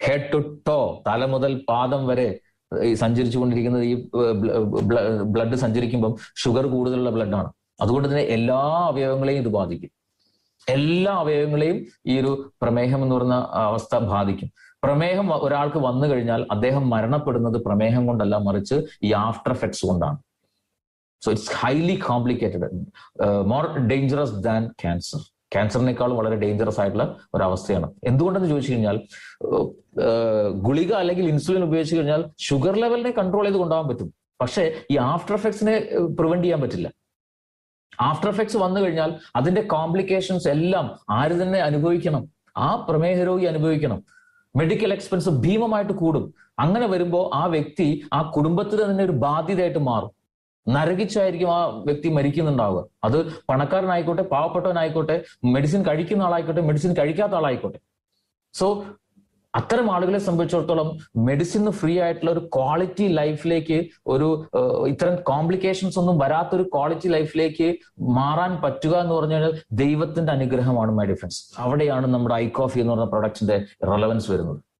head to to തല മുതൽ പാദം വരെ ഈ സഞ്ചരിച്ചു കൊണ്ടിരിക്കുന്നത് ഈ ബ്ലഡ് സഞ്ചരിക്കുമ്പം ഷുഗർ കൂടുതലുള്ള ബ്ലഡാണ് അതുകൊണ്ട് തന്നെ എല്ലാ അവയവങ്ങളെയും ഇത് ബാധിക്കും എല്ലാ അവയവങ്ങളെയും ഈ ഒരു പ്രമേഹം എന്ന് പറയുന്ന അവസ്ഥ ബാധിക്കും പ്രമേഹം ഒരാൾക്ക് വന്നു കഴിഞ്ഞാൽ അദ്ദേഹം മരണപ്പെടുന്നത് പ്രമേഹം കൊണ്ടല്ല മറിച്ച് ഈ ആഫ്റ്റർ എഫക്ട്സ് കൊണ്ടാണ് so it's highly complicated more dangerous than cancer ക്യാൻസറിനേക്കാൾ വളരെ ഡേഞ്ചറസ് ആയിട്ടുള്ള ഒരവസ്ഥയാണ് എന്തുകൊണ്ടെന്ന് ചോദിച്ചു കഴിഞ്ഞാൽ ഗുളിക അല്ലെങ്കിൽ ഇൻസുലിൻ ഉപയോഗിച്ച് കഴിഞ്ഞാൽ ഷുഗർ ലെവലിനെ കൺട്രോൾ ചെയ്ത് കൊണ്ടുപോകാൻ പറ്റും പക്ഷേ ഈ ആഫ്റ്റർ എഫക്ട്സിനെ പ്രിവെന്റ് ചെയ്യാൻ പറ്റില്ല ആഫ്റ്റർ എഫക്ട്സ് വന്നു കഴിഞ്ഞാൽ അതിന്റെ കോംപ്ലിക്കേഷൻസ് എല്ലാം ആര് തന്നെ അനുഭവിക്കണം ആ പ്രമേഹ രോഗി അനുഭവിക്കണം മെഡിക്കൽ എക്സ്പെൻസ് ഭീമമായിട്ട് കൂടും അങ്ങനെ വരുമ്പോൾ ആ വ്യക്തി ആ കുടുംബത്തിന് തന്നെ ഒരു ബാധ്യതയായിട്ട് മാറും നരകിച്ചായിരിക്കും ആ വ്യക്തി മരിക്കുന്നുണ്ടാവുക അത് പണക്കാരനായിക്കോട്ടെ പാവപ്പെട്ടവനായിക്കോട്ടെ മെഡിസിൻ കഴിക്കുന്ന ആളായിക്കോട്ടെ മെഡിസിൻ കഴിക്കാത്ത ആളായിക്കോട്ടെ സോ അത്തരം ആളുകളെ സംബന്ധിച്ചിടത്തോളം മെഡിസിന് ഫ്രീ ആയിട്ടുള്ള ഒരു ക്വാളിറ്റി ലൈഫിലേക്ക് ഒരു ഇത്തരം കോംപ്ലിക്കേഷൻസ് ഒന്നും വരാത്തൊരു ക്വാളിറ്റി ലൈഫിലേക്ക് മാറാൻ പറ്റുക എന്ന് പറഞ്ഞു കഴിഞ്ഞാൽ ദൈവത്തിന്റെ അനുഗ്രഹമാണ് മൈ ഡിഫറൻസ് അവിടെയാണ് നമ്മുടെ ഐ കോഫി എന്ന് പറഞ്ഞ പ്രൊഡക്റ്റിന്റെ റെലവൻസ് വരുന്നത്